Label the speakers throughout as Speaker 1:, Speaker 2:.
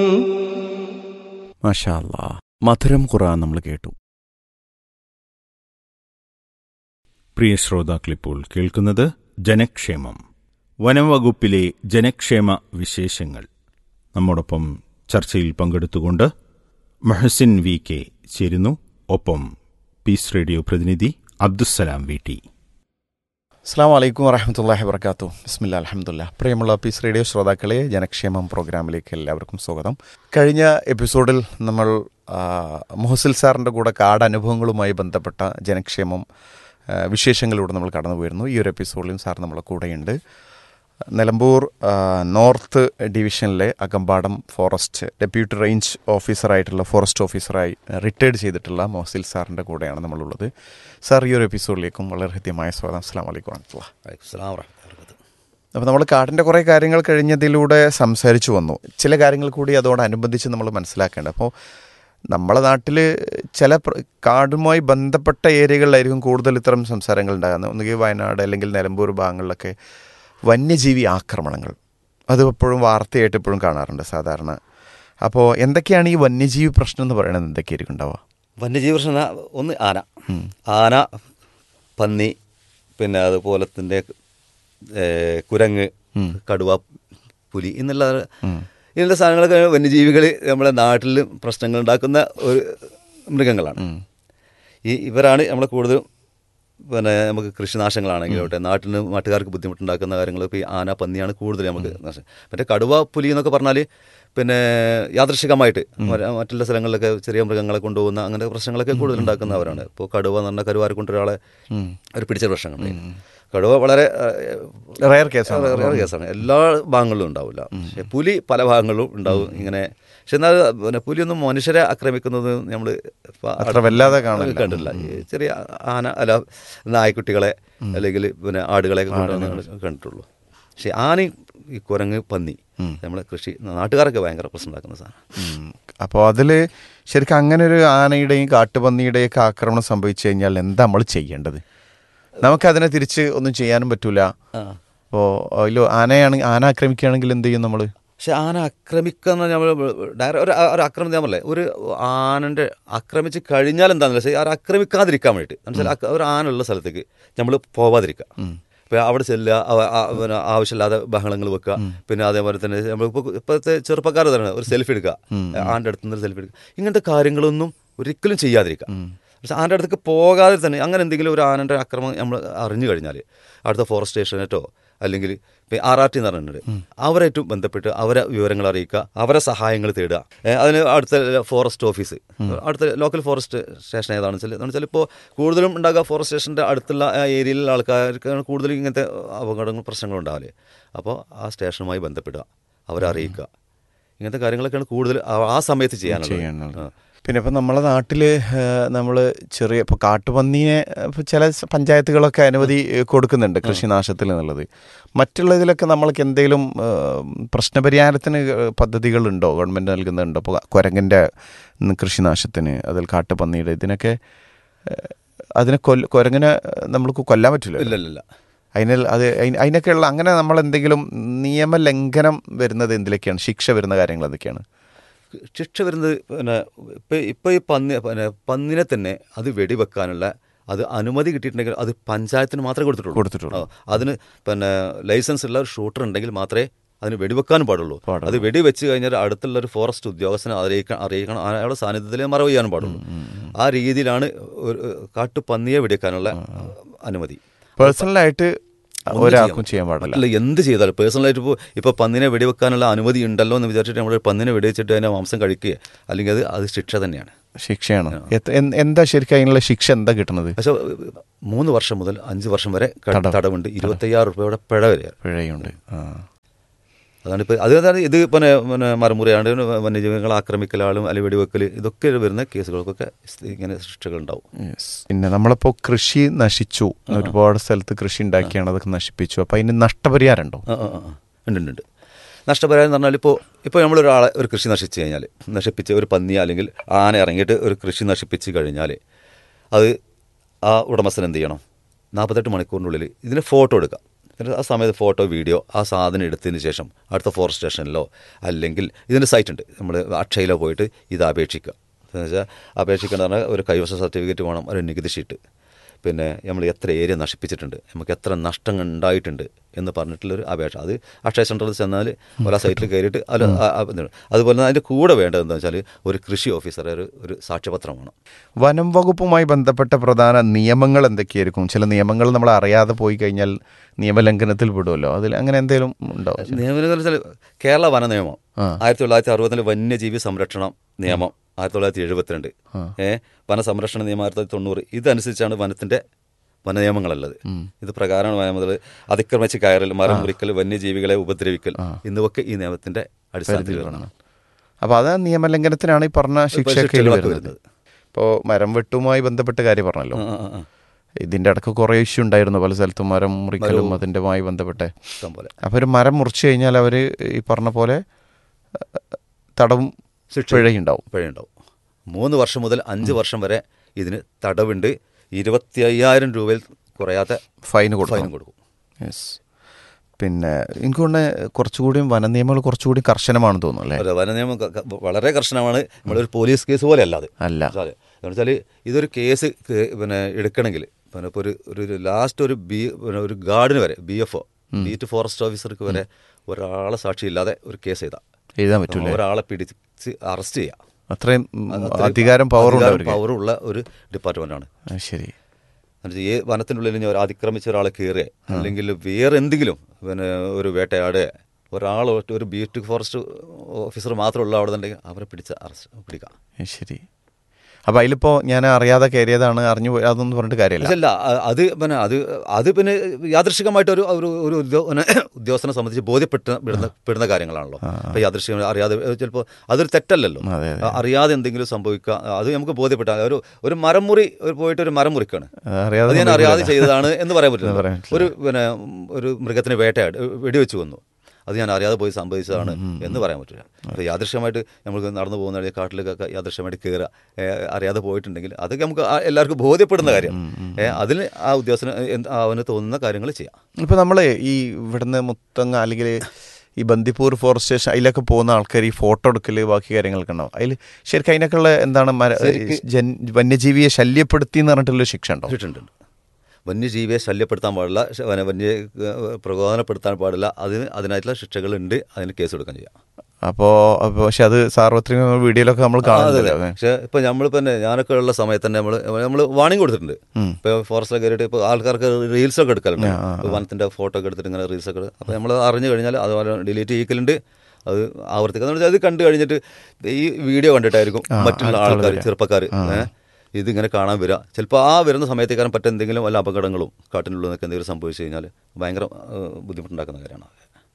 Speaker 1: മാഷാ അല്ലാ മധുരം ഖുറാൻ നമ്മൾ കേട്ടു
Speaker 2: പ്രിയ ശ്രോതാക്കളിപ്പോൾ കേൾക്കുന്നത് ജനക്ഷേമം വനംവകുപ്പിലെ ജനക്ഷേമ വിശേഷങ്ങൾ നമ്മോടൊപ്പം ചർച്ചയിൽ പങ്കെടുത്തുകൊണ്ട് മഹസിൻ വി കെ ചേരുന്നു ഒപ്പം പീസ് റേഡിയോ പ്രതിനിധി അബ്ദുസലാം വി ടി
Speaker 1: അസ്സാം വലൈക്കും വറഹമത്തല്ലാഹി വർക്കാത്തു ബിസ്മില്ല അലഹമുല്ല പ്രിയമുള്ള പീസ് റേഡിയോ ശ്രോതാക്കളെ ജനക്ഷേമം പ്രോഗ്രാമിലേക്ക് എല്ലാവർക്കും സ്വാഗതം കഴിഞ്ഞ എപ്പിസോഡിൽ നമ്മൾ ആ, മുഹസിൽ സാറിൻ്റെ കൂടെ കാട് അനുഭവങ്ങളുമായി ബന്ധപ്പെട്ട ജനക്ഷേമം ആ, വിശേഷങ്ങളിലൂടെ നമ്മൾ കടന്നു പോയിരുന്നു ഈ ഒരു എപ്പിസോഡിലും സാർ നമ്മളെ കൂടെയുണ്ട് നിലമ്പൂർ ആ, നോർത്ത് ഡിവിഷനിലെ അകമ്പാടം ഫോറസ്റ്റ് ഡെപ്യൂട്ടി റേഞ്ച് ഓഫീസറായിട്ടുള്ള ഫോറസ്റ്റ് ഓഫീസറായി റിട്ടയർഡ് ചെയ്തിട്ടുള്ള മോസിൽ സാറിൻ്റെ കൂടെയാണ് നമ്മളുള്ളത് സാർ ഈ ഒരു എപ്പിസോഡിലേക്കും വളരെ ഹൃദ്യമായ സ്വാഗതം അസ്സാം വലൈക്കും വറഹമത്തുള്ള അപ്പോൾ നമ്മൾ കാടിൻ്റെ കുറേ കാര്യങ്ങൾ കഴിഞ്ഞതിലൂടെ സംസാരിച്ചു വന്നു ചില കാര്യങ്ങൾ കൂടി അതോടനുബന്ധിച്ച് നമ്മൾ മനസ്സിലാക്കേണ്ടത് അപ്പോൾ നമ്മളെ നാട്ടിൽ ചില പ്ര- കാടുമായി ബന്ധപ്പെട്ട ഏരിയകളിലായിരിക്കും കൂടുതൽ ഇത്തരം സംസാരങ്ങൾ ഉണ്ടാകുന്നത് ഒന്നുകിൽ വയനാട് അല്ലെങ്കിൽ നിലമ്പൂർ ഭാഗങ്ങളിലൊക്കെ വന്യജീവി ആക്രമണങ്ങൾ അത് എപ്പോഴും വാർത്തയായിട്ട് എപ്പോഴും കാണാറുണ്ട് സാധാരണ അപ്പോൾ എന്തൊക്കെയാണ് ഈ വന്യജീവി പ്രശ്നം എന്ന് പറയുന്നത് എന്തൊക്കെയായിരിക്കും ഉണ്ടാവുക
Speaker 3: വന്യജീവി പ്രശ്നം എന്നാ ഒന്ന് ആന ആന പന്നി പിന്നെ അതുപോലെ തന്നെ ഏ, കുരങ്ങ് കടുവ പുലി എന്നുള്ള ഇങ്ങനത്തെ സാധനങ്ങളൊക്കെ വന്യജീവികൾ നമ്മുടെ നാട്ടിൽ പ്രശ്നങ്ങൾ ഉണ്ടാക്കുന്ന ഒരു മൃഗങ്ങളാണ് ഈ ഇവരാണ് നമ്മളെ കൂടുതലും പിന്നെ നമുക്ക് കൃഷിനാശങ്ങളാണെങ്കിലോട്ടെ നാട്ടിന് നാട്ടുകാർക്ക് ബുദ്ധിമുട്ടുണ്ടാക്കുന്ന കാര്യങ്ങൾ ഇപ്പോൾ ഈ ആന പന്നിയാണ് കൂടുതൽ നമുക്ക് നാശം മറ്റേ കടുവ പുലി എന്നൊക്കെ പറഞ്ഞാൽ പിന്നെ യാദൃശികമായിട്ട് മര- മറ്റുള്ള സ്ഥലങ്ങളിലൊക്കെ ചെറിയ മൃഗങ്ങളെ കൊണ്ടുപോകുന്ന അങ്ങനെ പ്രശ്നങ്ങളൊക്കെ കൂടുതൽ ഉണ്ടാക്കുന്നവരാണ് ഇപ്പോൾ കടുവ എന്ന് പറഞ്ഞാൽ കരുവാരെ കൊണ്ട് ഒരാളെ ഒരു പിടിച്ച പ്രശ്നങ്ങൾ കടുവ വളരെ
Speaker 1: Rare case ആണ്.
Speaker 3: റയർ കേസാണ് എല്ലാ ഭാഗങ്ങളിലും ഉണ്ടാവില്ല പക്ഷെ പുലി പല ഭാഗങ്ങളിലും ഉണ്ടാവും ഇങ്ങനെ പക്ഷെ എന്നാൽ പിന്നെ പുലിയൊന്നും മനുഷ്യരെ ആക്രമിക്കുന്നത് നമ്മൾ
Speaker 1: അത്ര വല്ലാതെ കാണില്ല.
Speaker 3: കണ്ടില്ല ഈ ചെറിയ ആന അല്ല നായ്ക്കുട്ടികളെ അല്ലെങ്കിൽ പിന്നെ ആടുകളെയൊക്കെ കൊണ്ടുവന്ന് കണ്ടിട്ടുള്ളൂ പക്ഷെ ആനയും ഈ കുരങ്ങ് പന്നി നമ്മളെ കൃഷി നാട്ടുകാരൊക്കെ ഭയങ്കര പ്രശ്നം ഉണ്ടാക്കുന്ന സാധനം
Speaker 1: അപ്പോൾ അതിൽ ശരിക്കും അങ്ങനെ ഒരു ആനയുടെയും കാട്ടുപന്നിയുടെയും ഒക്കെ ആക്രമണം സംഭവിച്ചു കഴിഞ്ഞാൽ എന്താ നമ്മൾ ചെയ്യേണ്ടത് നമുക്കതിനെ തിരിച്ച് ഒന്നും ചെയ്യാനും പറ്റൂല
Speaker 3: ആ.
Speaker 1: അപ്പോൾ അതിൽ ആനയാണെങ്കിൽ ആന ആക്രമിക്കുകയാണെങ്കിൽ എന്ത് ചെയ്യും നമ്മൾ
Speaker 3: പക്ഷെ ആന ആക്രമിക്കുന്ന നമ്മൾ ഡയറ- ഒരു ഒരു ആക്രമണം ഞാൻ പറഞ്ഞേ ഒരു ആനൻ്റെ ആക്രമിച്ച് കഴിഞ്ഞാൽ എന്താണെന്ന് വെച്ചാൽ ആ ആക്രമിക്കാതിരിക്കാൻ വേണ്ടിയിട്ട് എന്നുവെച്ചാൽ ഒരു ആന ഉള്ള സ്ഥലത്തേക്ക് നമ്മൾ പോവാതിരിക്കുക ഇപ്പോൾ അവിടെ ചെല്ലുക അവ- ആ- പിന്നെ ആവശ്യമില്ലാതെ ബഹളങ്ങൾ വെക്കുക പിന്നെ അതേപോലെ തന്നെ നമ്മളിപ്പോൾ ഇപ്പോഴത്തെ ചെറുപ്പക്കാർ തന്നെ ഒരു സെൽഫി എടുക്കുക ആൻ്റെ അടുത്ത് നിന്ന് ഒരു സെൽഫി എടുക്കുക ഇങ്ങനത്തെ കാര്യങ്ങളൊന്നും ഒരിക്കലും ചെയ്യാതിരിക്കുക പക്ഷെ ആൻ്റെ അടുത്തേക്ക് പോകാതെ തന്നെ അങ്ങനെ എന്തെങ്കിലും ഒരു ആനൻ്റെ ആക്രമണം നമ്മൾ അറിഞ്ഞു കഴിഞ്ഞാൽ അടുത്ത ഫോറസ്റ്റ് സ്റ്റേഷനേറ്റോ അല്ലെങ്കിൽ ഇപ്പം ആർ ആർ ടി എന്ന് പറഞ്ഞിട്ടുണ്ട് അവരായിട്ടും ബന്ധപ്പെട്ട് അവരെ വിവരങ്ങൾ അറിയിക്കുക അവരെ സഹായങ്ങൾ തേടുക ഏ, അതിന് അടുത്ത ഫോറസ്റ്റ് ഓഫീസ് അടുത്ത ലോക്കൽ ഫോറസ്റ്റ് സ്റ്റേഷൻ ഏതാണെന്ന് വെച്ചാൽ എന്ന് വെച്ചാൽ ഇപ്പോൾ കൂടുതലും ഉണ്ടാകുക ഫോറസ്റ്റ് സ്റ്റേഷൻ്റെ അടുത്തുള്ള ആ ഏരിയയിലുള്ള ആൾക്കാർക്കാണ് കൂടുതലും ഇങ്ങനത്തെ അപകടങ്ങൾ പ്രശ്നങ്ങൾ ഉണ്ടാവില്ലേ അപ്പോൾ ആ സ്റ്റേഷനുമായി ബന്ധപ്പെടുക അവരെ അറിയിക്കുക ഇങ്ങനത്തെ കാര്യങ്ങളൊക്കെയാണ് കൂടുതൽ ആ- ആ സമയത്ത് ചെയ്യാനുള്ളത്
Speaker 1: ചെയ്യാനുള്ളത്.
Speaker 3: ആ.
Speaker 1: പിന്നെ ഇപ്പം നമ്മളെ നാട്ടിൽ നമ്മൾ ചെറിയ ഇപ്പോൾ കാട്ടുപന്നീനെ ഇപ്പോൾ ചില സ- പഞ്ചായത്തുകളൊക്കെ അനുമതി ഏഹ്, കൊടുക്കുന്നുണ്ട് കൃഷിനാശത്തിൽ എന്നുള്ളത് മറ്റുള്ള ഇതിലൊക്കെ നമ്മൾക്ക് എന്തെങ്കിലും ഏഹ്, പ്രശ്നപരിഹാരത്തിന് ഏഹ്, പദ്ധതികളുണ്ടോ ഗവൺമെൻറ് നൽകുന്നുണ്ടോ ഇപ്പോൾ കുരങ്ങൻ്റെ ഉം, കൃഷിനാശത്തിന് അതിൽ കാട്ടുപന്നിയുടെ ഇതിനൊക്കെ ഏഹ്, അതിനെ കൊല്ല കുരങ്ങിനെ നമ്മൾക്ക് കൊല്ലാൻ പറ്റില്ല
Speaker 3: ഇല്ല ഇല്ല ഇല്ല
Speaker 1: അതിന് അത് അയി- അതിനൊക്കെയുള്ള അങ്ങനെ നമ്മൾ എന്തെങ്കിലും നിയമലംഘനം വരുന്നത് എന്തിലൊക്കെയാണ് ശിക്ഷ വരുന്ന കാര്യങ്ങൾ എന്തൊക്കെയാണ്
Speaker 3: ശിക്ഷ വരുന്നത് പിന്നെ ഇപ്പം ഇപ്പം ഈ പന്നി പിന്നെ പന്നിനെ തന്നെ അത് വെടിവെക്കാനുള്ള അത് അനുമതി കിട്ടിയിട്ടുണ്ടെങ്കിൽ അത് പഞ്ചായത്തിന് മാത്രമേ കൊടുത്തിട്ടുള്ളൂ
Speaker 1: കൊടുത്തിട്ടുള്ളൂ.
Speaker 3: ആ, അതിന് പിന്നെ ലൈസൻസ് ഉള്ള ഒരു ഷൂട്ടർ ഉണ്ടെങ്കിൽ മാത്രമേ അതിന് വെടിവെക്കാനും പാടുള്ളൂ
Speaker 1: പാടുള്ളൂ.
Speaker 3: അത് വെടിവെച്ച് കഴിഞ്ഞാൽ അടുത്തുള്ള ഒരു ഫോറസ്റ്റ് ഉദ്യോഗസ്ഥനെ അറിയിക്കണം അറിയിക്കണം അയാളുടെ സാന്നിധ്യത്തിൽ മറവ് ചെയ്യാനും പാടുള്ളൂ ആ രീതിയിലാണ് ഒരു കാട്ടുപന്നിയെ വെടിവെക്കാനുള്ള അനുമതി
Speaker 1: പേഴ്സണലായിട്ട്
Speaker 3: ഒന്നും
Speaker 1: ഒരാൾക്കും ചെയ്യാൻ പാടില്ല
Speaker 3: അല്ല എന്ത് ചെയ്താലും പേഴ്സണലായിട്ട് ഇപ്പോൾ ഇപ്പോൾ പന്നിനെ വെടിവെക്കാനുള്ള അനുമതി ഉണ്ടല്ലോ എന്ന് വിചാരിച്ചിട്ട് നമ്മൾ പന്നിനെ വെടിവെച്ചിട്ട് അതിൻ്റെ മാംസം കഴിക്കുക അല്ലെങ്കിൽ അത് അത് ശിക്ഷ തന്നെയാണ്
Speaker 1: ശിക്ഷയാണ് എത്ര- എന്ത്- എന്താ ശരിക്കും അതിനുള്ള ശിക്ഷ എന്താ കിട്ടുന്നത്
Speaker 3: പക്ഷേ മൂന്ന് വർഷം മുതൽ അഞ്ച് വർഷം വരെ ക-
Speaker 1: തടവ്.
Speaker 3: തടവുണ്ട് ഇരുപത്തയ്യായിരം രൂപയുടെ പിഴ വരെ
Speaker 1: പിഴയുണ്ട് ആ
Speaker 3: അതാണ് ഇപ്പോൾ അത് അതാണ് ഇത് പിന്നെ പിന്നെ മരമുറിയാണ്ട് വന്യജീവികളെ ആക്രമിക്കലാളും അല്ലെങ്കിൽ വെടിവെക്കൽ ഇതൊക്കെ വരുന്ന കേസുകൾക്കൊക്കെ ഇങ്ങനെ ശിക്ഷകളുണ്ടാവും
Speaker 1: Yes. പിന്നെ നമ്മളിപ്പോൾ കൃഷി നശിച്ചു ഒരുപാട് സ്ഥലത്ത് കൃഷി ഉണ്ടാക്കിയാണ് അതൊക്കെ നശിപ്പിച്ചു അപ്പോൾ അതിന് നഷ്ടപരിഹാരം ഉണ്ടോ
Speaker 3: ആ ആ ആ ആ. ഉണ്ട് ഉണ്ട് ഉണ്ട് നഷ്ടപരിഹാരം എന്ന് പറഞ്ഞാൽ ഇപ്പോൾ ഇപ്പോൾ നമ്മളൊരാളെ ഒരു കൃഷി നശിച്ചു കഴിഞ്ഞാൽ നശിപ്പിച്ച് ഒരു പന്നി അല്ലെങ്കിൽ ആന ഇറങ്ങിയിട്ട് ഒരു കൃഷി നശിപ്പിച്ച് കഴിഞ്ഞാൽ അത് ആ ഉടമസ്ഥൻ എന്ത് ചെയ്യണം നാൽപ്പത്തെട്ട് മണിക്കൂറിനുള്ളിൽ ഇതിന് ഫോട്ടോ എടുക്കാം എന്നിട്ട് ആ സമയത്ത് ഫോട്ടോ വീഡിയോ ആ സാധനം എടുത്തതിന് ശേഷം അടുത്ത ഫോറസ്റ്റ് സ്റ്റേഷനിലോ അല്ലെങ്കിൽ ഇതിൻ്റെ സൈറ്റ് ഉണ്ട് നമ്മൾ അക്ഷയയിലോ പോയിട്ട് ഇത് അപേക്ഷിക്കുക എന്ന് വെച്ചാൽ അപേക്ഷിക്കേണ്ട പറഞ്ഞാൽ ഒരു കൈവശ സർട്ടിഫിക്കറ്റ് വേണം ഒരു നികുതി ഷീറ്റ് പിന്നെ നമ്മൾ എത്ര ഏരിയ നശിപ്പിച്ചിട്ടുണ്ട് നമുക്ക് എത്ര നഷ്ടം ഉണ്ടായിട്ടുണ്ട് എന്ന് പറഞ്ഞിട്ടുള്ളൊരു അപേക്ഷ അത് അക്ഷയ സെൻറ്ററിൽ ചെന്നാൽ ഓരോ സൈറ്റിൽ കയറിയിട്ട് അതിൽ ആ- ആ ഇതുണ്ട്. അതുപോലെ തന്നെ അതിൻ്റെ കൂടെ വേണ്ടത് എന്താ വെച്ചാൽ ഒരു കൃഷി ഓഫീസർ ഒരു ഒരു സാക്ഷ്യപത്രം വേണം
Speaker 1: വനം വകുപ്പുമായി ബന്ധപ്പെട്ട പ്രധാന നിയമങ്ങൾ എന്തൊക്കെയായിരിക്കും ചില നിയമങ്ങൾ നമ്മൾ അറിയാതെ പോയി കഴിഞ്ഞാൽ നിയമലംഘനത്തിൽ പെടുമല്ലോ അതിൽ അങ്ങനെ എന്തെങ്കിലും ഉണ്ടാവും
Speaker 3: നിയമം എന്ന് വെച്ചാൽ കേരള വന നിയമം
Speaker 1: ആ.
Speaker 3: ആയിരത്തി തൊള്ളായിരത്തി അറുപതിലെ വന്യജീവി സംരക്ഷണ നിയമം ആയിരത്തി തൊള്ളായിരത്തി എഴുപത്തിരണ്ട് ഏ വനസംരക്ഷണ നിയമം ആയിരത്തി തൊള്ളായിരത്തി തൊണ്ണൂറ് ഇതനുസരിച്ചാണ് വനത്തിന്റെ വനനിയമങ്ങളുള്ളത് ഇത് പ്രകാരമാണ് വനം മുതൽ അതിക്രമിച്ച് കയറൽ മരം മുറിക്കൽ വന്യജീവികളെ ഉപദ്രവിക്കൽ എന്നിവയൊക്കെ ഈ നിയമത്തിന്റെ അടിസ്ഥാനത്തിൽ വരണം
Speaker 1: അപ്പോൾ അത് നിയമലംഘനത്തിനാണ് ഈ പറഞ്ഞ ശിക്ഷയൊക്കെ
Speaker 3: ശിക്ഷകളൊക്കെ
Speaker 1: വരുന്നത്
Speaker 3: വരുന്നത്.
Speaker 1: ഇപ്പോൾ മരം വെട്ടുമായി ബന്ധപ്പെട്ട കാര്യം പറഞ്ഞല്ലോ
Speaker 3: ആ, ആ, ആ.
Speaker 1: ഇതിന്റെ ഇടയ്ക്ക് കുറേ ഇഷ്യൂ ഉണ്ടായിരുന്നു പല സ്ഥലത്തും മരം മുറിക്കലും അതിൻ്റെമായി ബന്ധപ്പെട്ട്
Speaker 3: ഇഷ്ടം പോലെ
Speaker 1: അപ്പോൾ ഒരു മരം മുറിച്ചു കഴിഞ്ഞാൽ അവർ ഈ പറഞ്ഞ പോലെ അഹ്, തടവും
Speaker 3: ശിക്ഷ.
Speaker 1: പിഴയുണ്ടാവും
Speaker 3: പിഴയുണ്ടാവും മൂന്ന് വർഷം മുതൽ അഞ്ച് വർഷം വരെ ഇതിന് തടവുണ്ട് ഇരുപത്തി അയ്യായിരം രൂപയിൽ കുറയാത്ത
Speaker 1: ഫൈൻ കൊടുക്കും
Speaker 3: ഫൈൻ കൊടുക്കും
Speaker 1: യെസ് പിന്നെ എനിക്ക് തോന്നുന്നത് കുറച്ചുകൂടിയും വന നിയമങ്ങൾ കുറച്ചുകൂടി കർശനമാണെന്ന് തോന്നുന്നു അല്ലേ
Speaker 3: അതെ, വനനിയമം ക- ക- വളരെ കർശനമാണ് നമ്മളൊരു പോലീസ് കേസ് പോലെ അല്ല അത്
Speaker 1: അല്ല
Speaker 3: അതെ എന്ന് വെച്ചാൽ ഇതൊരു കേസ് ക- പിന്നെ എടുക്കണമെങ്കിൽ പിന്നെ ഇപ്പോൾ ഒരു ഒരു ലാസ്റ്റ് ഒരു ബി പിന്നെ ഒരു ഗാർഡിന് വരെ B F O beat forest ഓഫീസർക്ക് വരെ ഒരാളെ സാക്ഷിയില്ലാതെ ഒരു കേസ് ചെയ്താൽ
Speaker 1: എഴുതാൻ പറ്റൂലേ
Speaker 3: ഒരാളെ പിടിച്ച് അറസ്റ്റ് ചെയ്യാം
Speaker 1: അത്രയും ഉം, അധികാരം പവർ ഉണ്ട് അവർക്ക്
Speaker 3: പവറുള്ള ഒരു ഡിപ്പാർട്ട്മെന്റാണ്
Speaker 1: ആ, ശരി
Speaker 3: എന്നുവെച്ചാൽ ഈ വനത്തിനുള്ളിൽ ഇനി ഒരു അതിക്രമിച്ച ഒരാളെ കയറുക അല്ലെങ്കിൽ വേറെ എന്തെങ്കിലും പിന്നെ ഒരു വേട്ടയാടുക ഒരാൾ ഒറ്റ- ഒരു ബീറ്റ് ഫോറസ്റ്റ് ഓഫീസർ മാത്രമുള്ള അവിടെ ഉണ്ടെങ്കിൽ അവരെ പിടിച്ച് അറസ്റ്റ് പിടിക്കാം
Speaker 1: ആ, ശരി അപ്പം അതിലിപ്പോൾ ഞാൻ അറിയാതെ കയറിയതാണ് അറിഞ്ഞു പോയി അതൊന്നും പറഞ്ഞിട്ട് കാര്യമല്ല
Speaker 3: അല്ല അത് പിന്നെ അത് അത് പിന്നെ യാദൃശികമായിട്ട് ഒരു ഒരു ഒരു ഉദ്യോ- പിന്നെ ഉദ്യോഗസ്ഥനെ സംബന്ധിച്ച് ബോധ്യപ്പെട്ട പെടുന്ന പെടുന്ന കാര്യങ്ങളാണല്ലോ അപ്പൊ യാദൃശികം അറിയാതെ ചിലപ്പോൾ അതൊരു തെറ്റല്ലല്ലോ
Speaker 1: അതെ,
Speaker 3: അറിയാതെ എന്തെങ്കിലും സംഭവിക്കുക അത് നമുക്ക് ബോധ്യപ്പെട്ട ഒരു ഒരു മരം മുറി ഒരു പോയിട്ട് ഒരു മരം മുറിക്കാണ്
Speaker 1: അറിയാതെ
Speaker 3: അത് ഞാൻ അറിയാതെ ചെയ്തതാണ് എന്ന് പറയാൻ പറ്റില്ല
Speaker 1: പറയാൻ
Speaker 3: ഒരു പിന്നെ ഒരു മൃഗത്തിന് വേട്ടയാട് വെടിവെച്ച് വന്നു അത് ഞാൻ അറിയാതെ പോയി സംഭവിച്ചതാണ് എന്ന് പറയാൻ പറ്റില്ല അപ്പോൾ യാദൃശ്യമായിട്ട് നമുക്ക് നടന്നു പോകുന്ന വഴി കാട്ടിലേക്കൊക്കെ യാദൃശ്യമായിട്ട് കയറുക ഏ, അറിയാതെ പോയിട്ടുണ്ടെങ്കിൽ അതൊക്കെ നമുക്ക് ആ എല്ലാവർക്കും ബോധ്യപ്പെടുന്ന കാര്യം ഏ, അതിന് ആ ഉദ്യോഗസ്ഥന് എന്ത് അവന് തോന്നുന്ന കാര്യങ്ങൾ ചെയ്യാം
Speaker 1: ഇപ്പം നമ്മൾ ഈ ഇവിടുന്ന് മുത്തങ്ങ അല്ലെങ്കിൽ ഈ ബന്ദിപ്പൂർ ഫോറസ്റ്റ് സ്റ്റേഷൻ അതിലൊക്കെ പോകുന്ന ആൾക്കാർ ഈ ഫോട്ടോ എടുക്കൽ ബാക്കി കാര്യങ്ങളൊക്കെ ഉണ്ടാവും അതിൽ ശരിക്കും അതിനൊക്കെയുള്ള എന്താണ് മര ജൻ വന്യജീവിയെ ശല്യപ്പെടുത്തി എന്ന് പറഞ്ഞിട്ടുള്ള ശിക്ഷ ഉണ്ടോ
Speaker 3: ഇട്ടിട്ടുണ്ട് വന്യജീവിയെ ശല്യപ്പെടുത്താൻ പാടില്ല ശ- വന- വന്യ ഏ, പ്രകോപനപ്പെടുത്താൻ പാടില്ല അതിന് അതിനായിട്ടുള്ള ശിക്ഷകളുണ്ട് അതിന് കേസ് കൊടുക്കാൻ ചെയ്യാം
Speaker 1: അപ്പോൾ അപ്പോൾ പക്ഷെ അത് സാർവത്രിക വീഡിയോയിലൊക്കെ നമ്മൾ കാണുന്നില്ല അതെ.
Speaker 3: പക്ഷേ ഇപ്പൊ നമ്മളിപ്പോ തന്നെ ഞാനൊക്കെ ഉള്ള സമയത്ത് തന്നെ നമ്മള് നമ്മൾ വാണിംഗ് കൊടുത്തിട്ടുണ്ട് ഇപ്പൊ ഫോറസ്റ്റിലൊക്കെ കയറിയിട്ട് ഇപ്പൊ ആൾക്കാർക്ക് റീൽസ് ഒക്കെ എടുക്കലുണ്ട് ഇപ്പൊ വനത്തിന്റെ ഫോട്ടോ ഒക്കെ എടുത്തിട്ട് ഇങ്ങനെ റീൽസ് ഒക്കെ അപ്പൊ നമ്മൾ അറിഞ്ഞു കഴിഞ്ഞാൽ അതുപോലെ ഡിലീറ്റ് ചെയ്യിക്കലുണ്ട് അത് ആവർത്തിക്കുക എന്ന് വെച്ചാൽ അത് കണ്ടു കഴിഞ്ഞിട്ട് ഈ വീഡിയോ കണ്ടിട്ടായിരിക്കും മറ്റുള്ള ആൾക്കാർ ചെറുപ്പക്കാർ ഇതിങ്ങനെ കാണാൻ വരിക ചിലപ്പോൾ ആ വരുന്ന സമയത്തേക്കാരും പറ്റ എന്തെങ്കിലും വല്ല അപകടങ്ങളും കാട്ടിനുള്ളിൽ നിന്നൊക്കെ എന്തെങ്കിലും സംഭവിച്ചു കഴിഞ്ഞാൽ ഭയങ്കര ഏഹ്, ബുദ്ധിമുട്ടുണ്ടാക്കുന്ന കാര്യമാണ്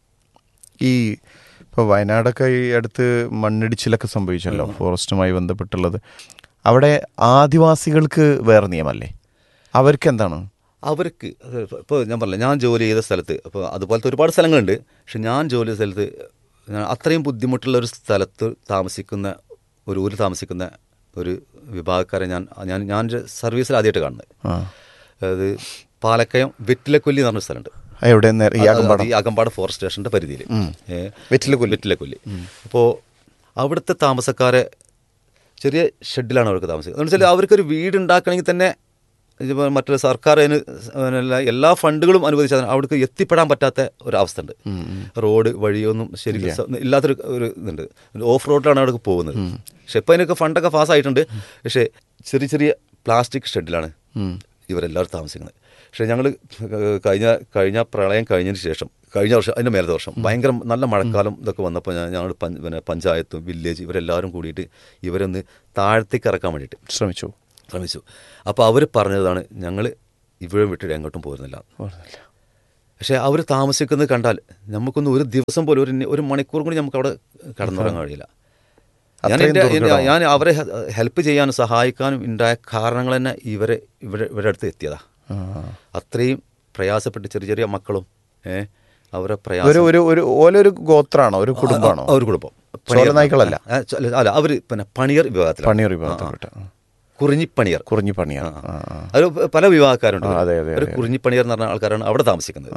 Speaker 1: ഈ ഇപ്പോൾ വയനാടൊക്കെ ഈ അടുത്ത് മണ്ണിടിച്ചിലൊക്കെ സംഭവിച്ചല്ലോ ഫോറസ്റ്റുമായി ബന്ധപ്പെട്ടുള്ളത് അവിടെ ആദിവാസികൾക്ക് വേറെ നിയമല്ലേ അവർക്ക് എന്താണ്
Speaker 3: അവർക്ക് ഇപ്പോൾ ഞാൻ പറഞ്ഞില്ല ഞാൻ ജോലി ചെയ്ത സ്ഥലത്ത് അപ്പോൾ അതുപോലത്തെ ഒരുപാട് സ്ഥലങ്ങളുണ്ട് പക്ഷെ ഞാൻ ജോലി ചെയ്ത സ്ഥലത്ത് ഞാൻ അത്രയും ബുദ്ധിമുട്ടുള്ള ഒരു സ്ഥലത്ത് താമസിക്കുന്ന ഒരു ഊരിൽ താമസിക്കുന്ന ഒരു വിഭാഗക്കാരെ ഞാൻ ഞാൻ ഞാൻ സർവീസിൽ ആദ്യമായിട്ട് കാണുന്നത്
Speaker 1: ആ
Speaker 3: അതായത് പാലക്കയം വെറ്റിലക്കൊല്ലി എന്ന് പറഞ്ഞ സ്ഥലമുണ്ട്
Speaker 1: എവിടെ ഈ അകമ്പാടം
Speaker 3: അത് ഈ അകമ്പാട് ഫോറസ്റ്റ് സ്റ്റേഷന്റെ പരിധിയിൽ
Speaker 1: വെറ്റിലക്കൊല്ലി.
Speaker 3: വെറ്റിലക്കൊല്ലി അപ്പോൾ അവിടുത്തെ താമസക്കാരെ ചെറിയ ഷെഡിലാണ് അവർക്ക് താമസിക്കുന്നത് എന്ന് വെച്ചാൽ അവർക്കൊരു വീട് ഉണ്ടാക്കണമെങ്കിൽ തന്നെ ഇതിപ്പോൾ മറ്റൊരു സർക്കാർ അതിന് എല്ലാ- എല്ലാ ഫണ്ടുകളും അനുവദിച്ചാൽ അവിടേക്ക് എത്തിപ്പെടാൻ പറ്റാത്ത ഒരവസ്ഥ ഉണ്ട് റോഡ് വഴിയൊന്നും ശരി ഇല്ലാത്തൊരു ഒരു ഇതുണ്ട് ഓഫ് റോഡിലാണ് അവിടെ പോകുന്നത് പക്ഷെ ഇപ്പം അതിനൊക്കെ ഫണ്ടൊക്കെ പാസ് ആയിട്ടുണ്ട് പക്ഷേ ചെറിയ ചെറിയ പ്ലാസ്റ്റിക് ഷെഡിലാണ് ഇവരെല്ലാവരും താമസിക്കുന്നത് പക്ഷേ ഞങ്ങൾ കഴിഞ്ഞ കഴിഞ്ഞ പ്രളയം കഴിഞ്ഞതിന് ശേഷം കഴിഞ്ഞ വർഷം അതിൻ്റെ മേലത്തെ വർഷം ഭയങ്കര നല്ല മഴക്കാലം ഇതൊക്കെ വന്നപ്പോൾ ഞാൻ ഞങ്ങൾ പിന്നെ പഞ്ചായത്തും വില്ലേജ് ഇവരെല്ലാവരും കൂടിയിട്ട് ഇവരൊന്ന് താഴത്തേക്ക് ഇറക്കാൻ വേണ്ടിയിട്ട്
Speaker 1: ശ്രമിച്ചു
Speaker 3: ശ്രമിച്ചു അപ്പോൾ അവർ പറഞ്ഞതാണ് ഞങ്ങൾ ഇവിടെ വിട്ടിട്ട് എങ്ങോട്ടും പോരുന്നില്ല
Speaker 1: ഓർമ്മയില്ല.
Speaker 3: പക്ഷേ അവർ താമസിക്കുന്നത് കണ്ടാൽ നമുക്കൊന്നും ഒരു ദിവസം പോലും ഒരു നി- ഒരു മണിക്കൂർ കൂടി നമുക്ക് അവിടെ കടന്നുറങ്ങാൻ കഴിയില്ല ഞാൻ
Speaker 1: അത്രയും
Speaker 3: എൻ്റെ- എൻ്റെ-
Speaker 1: ദുർഘടമാണ്.
Speaker 3: ഞാൻ അവരെ ഹെൽപ്പ് ചെയ്യാനും സഹായിക്കാനും ഉണ്ടായ കാരണങ്ങൾ തന്നെ ഇവരെ ഇവിടെ ഇവിടെ അടുത്ത് എത്തിയതാ
Speaker 1: ആ.
Speaker 3: അത്രയും പ്രയാസപ്പെട്ട് ചെറിയ ചെറിയ മക്കളും ഏ അവരെ
Speaker 1: ഒരു
Speaker 3: പ്രയാസം
Speaker 1: ഒരു ഒരു ഓലൊരു ഗോത്രാണോ ഒരു കുടുംബമാണോ
Speaker 3: ആ, ഒരു കുടുംബം
Speaker 1: ചോലനായ്ക്കളല്ല.
Speaker 3: ആ, ചോ- അല്ല അവർ പിന്നെ പണിയർ വിഭാഗത്തിലാണ്
Speaker 1: പണിയർ വിഭാഗത്തിൽപ്പെട്ട ആ.
Speaker 3: കുറിഞ്ഞിപ്പണിയർ
Speaker 1: കുറിഞ്ഞി പണിയാണ് ആ, ആ.
Speaker 3: അത് പല വിഭാഗക്കാരുണ്ട്
Speaker 1: ആ, അതെ, അതെ,
Speaker 3: ഒരു
Speaker 1: അതെ.
Speaker 3: കുറിഞ്ഞിപ്പണിയർ എന്ന് പറഞ്ഞ ആൾക്കാരാണ് അവിടെ താമസിക്കുന്നത്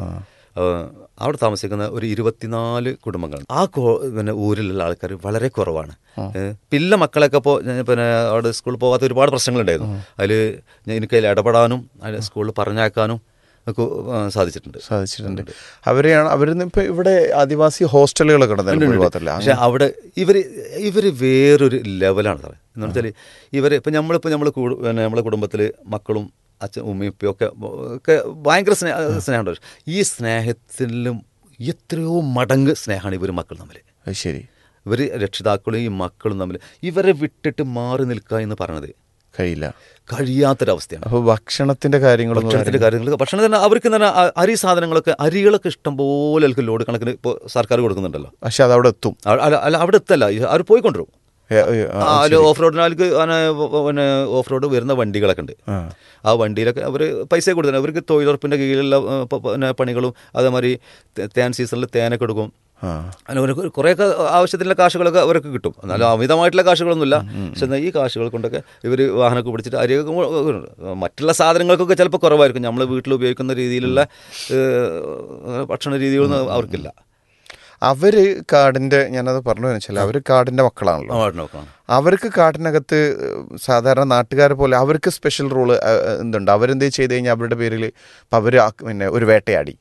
Speaker 3: ഏഹ്, അവിടെ താമസിക്കുന്ന ഒരു ഇരുപത്തിനാല് കുടുംബങ്ങൾ ആ കോ പിന്നെ ഊരിലുള്ള ആൾക്കാർ വളരെ കുറവാണ് ഏഹ്, പിള്ള മക്കളൊക്കെ ഇപ്പോൾ പിന്നെ അവിടെ സ്കൂളിൽ പോകാത്ത ഒരുപാട് പ്രശ്നങ്ങളുണ്ടായിരുന്നു അതിൽ എനിക്ക് അതിൽ ഇടപെടാനും അതിൽ സ്കൂളിൽ പറഞ്ഞയക്കാനും ഒക്കെ ഏഹ്, സാധിച്ചിട്ടുണ്ട്
Speaker 1: സാധിച്ചിട്ടുണ്ട് അവരെയാണ് അവരിന്ന് ഇപ്പൊ ഇവിടെ ആദിവാസി ഹോസ്റ്റലുകളൊക്കെ ഉണ്ടെന്ന് ഒഴിവാത്തില്ല
Speaker 3: പക്ഷെ അവിടെ ഇവര് ഇവര് വേറൊരു ലെവലാണ് സാറേ എന്ന് വെച്ചാൽ ഇവര് ഇപ്പം നമ്മളിപ്പോൾ നമ്മൾ പിന്നെ നമ്മളെ കുടുംബത്തിൽ മക്കളും അച്ഛൻ ഉമ്മയും ഉപ്പയും ഒക്കെ ഒക്കെ ഭയങ്കര സ്നേഹ സ്നേഹമുണ്ട് ഈ സ്നേഹത്തിലും എത്രയോ മടങ്ങ് സ്നേഹമാണ് ഇവർ മക്കൾ തമ്മിൽ
Speaker 1: അത് ശരി
Speaker 3: ഇവർ രക്ഷിതാക്കളും ഈ മക്കളും തമ്മിൽ ഇവരെ വിട്ടിട്ട് മാറി നിൽക്കുക എന്ന് പറയണത്
Speaker 1: കഴിയില്ല
Speaker 3: കഴിയാത്തൊരവസ്ഥയാണ്
Speaker 1: അപ്പൊ ഭക്ഷണത്തിന്റെ കാര്യങ്ങളൊന്നും
Speaker 3: ഭക്ഷണത്തിന്റെ കാര്യങ്ങൾ ഭക്ഷണം തന്നെ അവർക്ക് തന്നെ അ- അരി സാധനങ്ങളൊക്കെ അരികളൊക്കെ ഇഷ്ടം പോലെ അവർക്ക് ലോഡ് കണക്കിന് ഇപ്പോൾ സർക്കാർ കൊടുക്കുന്നുണ്ടല്ലോ
Speaker 1: പക്ഷെ അത് അവിടെ എത്തും
Speaker 3: അ- അല്ല അല്ല അവിടെ എത്തല്ല അവർ പോയിക്കൊണ്ടിരും
Speaker 1: ഏ, ഏ, ആ,
Speaker 3: ആ, അതില് ഓഫ് റോഡിനാൾക്ക് പിന്നെ ഓഫ് റോഡ് വരുന്ന വണ്ടികളൊക്കെ ഉണ്ട്
Speaker 1: ആ.
Speaker 3: ആ വണ്ടിയിലൊക്കെ അവർ പൈസ കൊടുക്കുന്നത് അവർക്ക് തൊഴിലുറപ്പിൻ്റെ കീഴിലുള്ള ഏ, പ- പിന്നെ പണികളും അതേമാതിരി തേ- തേൻ സീസണിൽ തേനൊക്കെ എടുക്കും
Speaker 1: ആ.
Speaker 3: അങ്ങനെ അവർക്ക് കുറേയൊക്കെ ആവശ്യത്തിനുള്ള കാശുകളൊക്കെ അവർക്ക് കിട്ടും എന്നാലും അമിതമായിട്ടുള്ള കാശുകളൊന്നുമില്ല പക്ഷെ എന്നാൽ ഈ കാശുകൾ കൊണ്ടൊക്കെ ഇവർ വാഹനമൊക്കെ പിടിച്ചിട്ട് അരിയൊക്കെ കൊ- മറ്റുള്ള സാധനങ്ങൾക്കൊക്കെ ചിലപ്പോൾ കുറവായിരിക്കും നമ്മൾ വീട്ടിൽ ഉപയോഗിക്കുന്ന രീതിയിലുള്ള ഏ, ഭക്ഷണ രീതികളൊന്നും അവർക്കില്ല
Speaker 1: അവര് കാടിന്റെ ഞാനത് പറഞ്ഞു വെച്ചാൽ അവര് കാടിന്റെ മക്കളാണല്ലോ
Speaker 3: ആ, നോക്കണം
Speaker 1: അവർക്ക് കാട്ടിനകത്ത് സാധാരണ നാട്ടുകാരെ പോലെ അവർക്ക് സ്പെഷ്യൽ റൂള് എന്തുണ്ട് അവരെന്ത് ചെയ്ത് കഴിഞ്ഞാൽ അവരുടെ പേരിൽ ഇപ്പൊ അവര് ആ- പിന്നെ ഒരു വേട്ടയാടി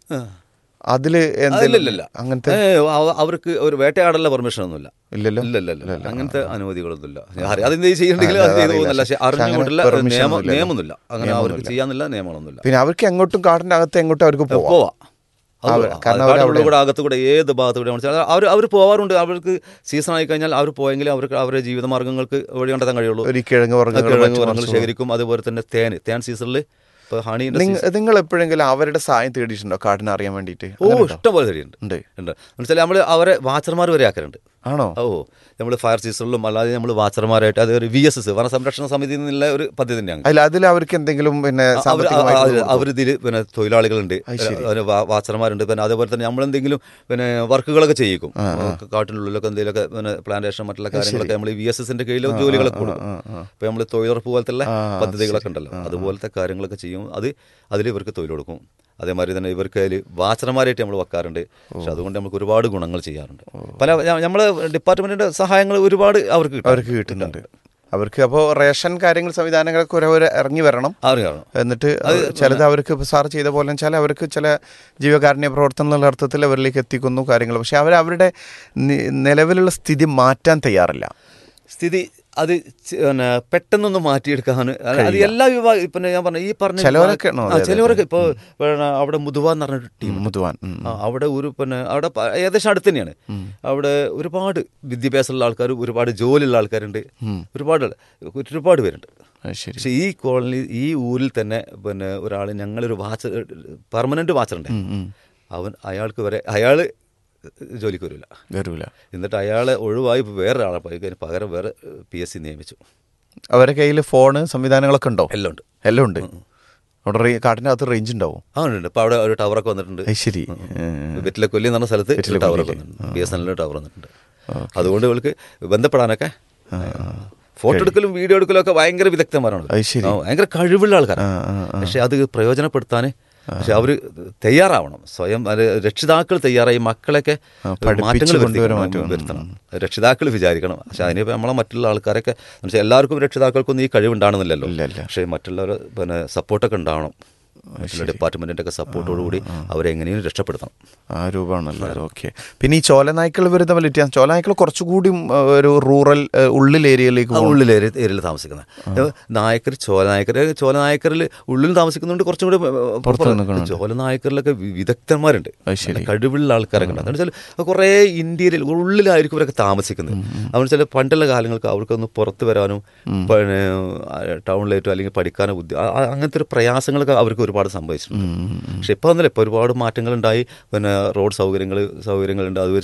Speaker 1: അതില് എന്തെങ്കിലും
Speaker 3: ഇല്ലില്ല
Speaker 1: അങ്ങനത്തെ
Speaker 3: ഏ, അവ- അവർക്ക് ഒരു വേട്ടയാടലുള്ള പെർമിഷൻ ഒന്നുമില്ല
Speaker 1: ഇല്ലല്ലോ
Speaker 3: ഇല്ല ഇല്ല ഇല്ല അങ്ങനത്തെ അനുമതികളൊന്നുമില്ല അതെന്ത് ചെയ്യണ്ടെങ്കിൽ അത് ചെയ്തു പോകുന്നില്ല പക്ഷെ അറിഞ്ഞുകൊണ്ടില്ല
Speaker 1: permission
Speaker 3: നിയമം
Speaker 1: ഒന്നുമില്ലല്ലോ.
Speaker 3: നിയമമൊന്നുമില്ല അങ്ങനെ അവർക്ക് ചെയ്യാന്നില്ല നിയമങ്ങളൊന്നുമില്ല
Speaker 1: പിന്നെ അവർക്ക് എങ്ങോട്ടും കാടിന്റെ അകത്ത് എങ്ങോട്ടും അവർക്ക് പോവാം
Speaker 3: പോവാ
Speaker 1: അവർ- കാരണം അവർ
Speaker 3: കാടിനുള്ളിൽ കൂടെ അകത്ത് കൂടെ ഏത് ഭാഗത്ത് കൂടെ അവർ അവർ പോവാറുണ്ട് അവർക്ക് സീസൺ ആയി കഴിഞ്ഞാൽ അവർ പോയെങ്കിൽ അവർക്ക് അവരുടെ ജീവിതമാർഗ്ഗങ്ങൾക്ക് വഴി കണ്ടെത്താൻ കഴിയുള്ളൂ
Speaker 1: ഒരു കിഴങ്ങ് വർഗ്ഗങ്ങൾ
Speaker 3: കിഴങ്ങ് വർഗ്ഗങ്ങൾ ശേഖരിക്കും അതുപോലെ തന്നെ തേൻ തേൻ സീസണിൽ ഇപ്പോൾ ഹണി
Speaker 1: നിങ്ങ- നിങ്ങൾ എപ്പോഴെങ്കിലും അവരുടെ സഹായം തേടിയിട്ടുണ്ടോ കാടിനെ അറിയാൻ വേണ്ടിയിട്ട്
Speaker 3: ഓ ഇഷ്ടം പോലെ ശരിയുണ്ട്
Speaker 1: ഉണ്ട്
Speaker 3: ഉണ്ട് എന്നുവെച്ചാൽ നമ്മൾ അവരെ വാച്ചർമാർ വരെ ആക്കാറുണ്ട്
Speaker 1: ആണോ
Speaker 3: ഓ നമ്മൾ ഫയർ സീസണിലും അല്ലാതെ നമ്മൾ വാച്ചർമാരായിട്ട് അത് ഒരു വി എസ് എസ് വനസംരക്ഷണ സമിതി എന്നുള്ള ഒരു പദ്ധതി തന്നെയാണ്
Speaker 1: അതിൽ അതിൽ അവർക്ക് എന്തെങ്കിലും പിന്നെ
Speaker 3: അവർ
Speaker 1: സാമ്പത്തികമായിട്ട്
Speaker 3: അവരിതിൽ പിന്നെ തൊഴിലാളികളുണ്ട് അവര് വാ- വാച്ചർമാരുണ്ട് പിന്നെ അതേപോലെ തന്നെ നമ്മളെന്തെങ്കിലും പിന്നെ വർക്കുകളൊക്കെ ചെയ്യിക്കും കാട്ടിനുള്ളിലൊക്കെ എന്തെങ്കിലുമൊക്കെ പിന്നെ പ്ലാന്റേഷൻ മറ്റുള്ള കാര്യങ്ങളൊക്കെ നമ്മൾ വി എസ് എസിന്റെ കീഴിൽ ജോലികളൊക്കെ കൊടുക്കും ഇപ്പൊ നമ്മൾ തൊഴിലുറപ്പ് പോലത്തെ പദ്ധതികളൊക്കെ ഉണ്ടല്ലോ അതുപോലത്തെ കാര്യങ്ങളൊക്കെ ചെയ്യും അത് അതിൽ ഇവർക്ക് തൊഴിൽ കൊടുക്കും അതേമാതിരി തന്നെ ഇവർക്ക് അതിൽ വാച്ചർമാരായിട്ട് നമ്മൾ വെക്കാറുണ്ട് പക്ഷെ അതുകൊണ്ട് നമുക്ക് ഒരുപാട് ഗുണങ്ങൾ ചെയ്യാറുണ്ട് പല നമ്മളെ ഡിപ്പാർട്ട്മെന്റിന്റെ സഹായങ്ങൾ ഒരുപാട് അവർക്ക് കിട്ടും
Speaker 1: അവർക്ക് കിട്ടുന്നുണ്ട് അവർക്ക് അപ്പോൾ റേഷൻ കാര്യങ്ങൾ സംവിധാനങ്ങളൊക്കെ ഓരോ ഇറങ്ങി വരണം
Speaker 3: അവർ കാണും
Speaker 1: എന്നിട്ട് ചിലത് അവർക്ക് ഇപ്പൊ സാർ ചെയ്ത പോലെ വെച്ചാൽ അവർക്ക് ചില ജീവകാരുണ്യ പ്രവർത്തനം എന്നുള്ള അർത്ഥത്തിൽ അവരിലേക്ക് എത്തിക്കുന്നു കാര്യങ്ങൾ പക്ഷെ അവർ അവരുടെ നി- നിലവിലുള്ള സ്ഥിതി മാറ്റാൻ തയ്യാറില്ല
Speaker 3: സ്ഥിതി അത് ചെ- പിന്നെ പെട്ടെന്നൊന്ന് മാറ്റിയെടുക്കാൻ അത് എല്ലാ വിഭാഗം പിന്നെ ഞാൻ പറഞ്ഞു ഈ പറഞ്ഞ
Speaker 1: ചിലവരൊക്കെ ആണോ?
Speaker 3: ആ,
Speaker 1: അതെ, അതെ,
Speaker 3: ചിലവരൊക്കെ ഇപ്പോൾ അവിടെ മുതുവ എന്ന് പറഞ്ഞൊരു ടീം
Speaker 1: മുതുവാൻ ഉം.
Speaker 3: ആ, അവിടെ ഒരു പിന്നെ അവിടെ പ- ഏകദേശം അടുത്ത് തന്നെയാണ് അവിടെ ഒരുപാട് വിദ്യാഭ്യാസമുള്ള ആൾക്കാർ ഒരുപാട് ജോലിയുള്ള ആൾക്കാരുണ്ട് ഒരുപാട് ആൾ- ഒരുപാട് പേരുണ്ട്
Speaker 1: അത് ശരി
Speaker 3: പക്ഷേ ഈ കോളനി ഈ ഊരിൽ തന്നെ പിന്നെ ഒരാൾ ഞങ്ങളൊരു വാച്ചർ പെർമനന്റ് വാച്ചറുണ്ട് അവൻ അയാൾക്ക് വരെ അയാൾ ജോലിക്ക് വരില്ല
Speaker 1: വരൂല
Speaker 3: എന്നിട്ട് അയാളെ ഒഴിവായി ഇപ്പൊ വേറൊരാളെ പോയി കഴിഞ്ഞ് പകരം വേറെ പി എസ് സി നിയമിച്ചു
Speaker 1: അവരുടെ കയ്യിൽ ഫോണ് സംവിധാനങ്ങളൊക്കെ ഉണ്ടോ
Speaker 3: എല്ലാം ഉണ്ട്
Speaker 1: എല്ലാം ഉണ്ട് അവിടെ റേ- കാട്ടിന്റെ അകത്ത് റേഞ്ച് ഉണ്ടാവും
Speaker 3: ആ ഉണ്ട് ഇപ്പൊ അവിടെ ഒരു ടവറൊക്കെ വന്നിട്ടുണ്ട്
Speaker 1: അത് ശരി
Speaker 3: വെറ്റിലെ കൊല്ലി എന്ന് പറഞ്ഞ സ്ഥലത്ത് ഒരു ടവറൊക്കെ വന്നിട്ടുണ്ട് ബി എസ് എൻ ടവർ വന്നിട്ടുണ്ട് അതുകൊണ്ട് ഇവൾക്ക് ബന്ധപ്പെടാനൊക്കെ ഫോട്ടോ എടുക്കലും വീഡിയോ എടുക്കലും ഒക്കെ ഭയങ്കര വിദഗ്ധന്മാരാണ്
Speaker 1: അത് ശരി.
Speaker 3: ആ, ഭയങ്കര കഴിവുള്ള ആൾക്കാരാണ് പക്ഷെ അത് പ്രയോജനപ്പെടുത്താൻ പക്ഷെ അവർ തയ്യാറാവണം സ്വയം അത് രക്ഷിതാക്കൾ തയ്യാറായി മക്കളൊക്കെ
Speaker 1: പഠിപ്പിച്ച്
Speaker 3: മാറ്റങ്ങൾ
Speaker 1: കൊണ്ടുവരാൻ
Speaker 3: വരുത്തിക്കണം, വരുത്തണം രക്ഷിതാക്കൾ വിചാരിക്കണം പക്ഷെ അതിനിപ്പോൾ നമ്മളെ മറ്റുള്ള ആൾക്കാരൊക്കെ എന്ന് വെച്ചാൽ എല്ലാവർക്കും രക്ഷിതാക്കൾക്കൊന്നും ഈ കഴിവുണ്ടാണെന്നില്ലല്ലോ
Speaker 1: ഇല്ല, ഇല്ല.
Speaker 3: പക്ഷേ മറ്റുള്ളവർ പിന്നെ സപ്പോർട്ടൊക്കെ ഉണ്ടാവണം മറ്റുള്ള ഡിപ്പാർട്ട്മെന്റിന്റെ ഒക്കെ സപ്പോർട്ടോടുകൂടി അവരെ എങ്ങനെയും രക്ഷപ്പെടുത്തണം
Speaker 1: ആ രൂപമാണല്ലോ ഓക്കെ പിന്നെ ഈ ചോലനായ്ക്കൾ വരുന്ന പോലെ വ്യത്യാസം ചോലനായ്ക്കൾ കുറച്ചുകൂടി ഉം, ഒരു റൂറൽ ഏഹ്, ഉള്ളിൽ ഏരിയയിലേക്ക്
Speaker 3: ആ
Speaker 1: പോകും
Speaker 3: ഉള്ളിൽ ഏരി- ഏരിയയിൽ താമസിക്കുന്നത് നായക്കർ ചോലനായക്കർ ചോലനായക്കരിൽ ഉള്ളിൽ താമസിക്കുന്നുണ്ട് കുറച്ചും കൂടി
Speaker 1: പുറത്ത് നിൽക്കുന്നുണ്ട്.
Speaker 3: ചോലനായക്കറിലൊക്കെ വി- വിദഗ്ധന്മാരുണ്ട്
Speaker 1: അത് ശരി.
Speaker 3: നല്ല കഴിവുള്ള ആൾക്കാരൊക്കെ ഉണ്ട് എന്ന് വെച്ചാൽ കുറേ ഇന്ത്യയിൽ ഉള്ളിലായിരിക്കും ഇവരൊക്കെ താമസിക്കുന്നത് അതെന്ന് വെച്ചാൽ പണ്ടുള്ള കാലങ്ങൾക്ക് അവർക്കൊന്ന് പുറത്ത് വരാനും പിന്നെ ടൗണിലേറ്റോ അല്ലെങ്കിൽ പഠിക്കാനോ ബുദ്ധി ആ- ആ- അങ്ങനത്തെ ഒരു പ്രയാസങ്ങളൊക്കെ അവർക്ക് ഒരുപാട് സംഭവിച്ചിട്ടുണ്ട് പക്ഷെ ഇപ്പോൾ ഒന്നുമില്ല ഇപ്പോൾ ഒരുപാട് മാറ്റങ്ങളുണ്ടായി പിന്നെ റോഡ് സൗകര്യങ്ങൾ സൗകര്യങ്ങളുണ്ട് അത്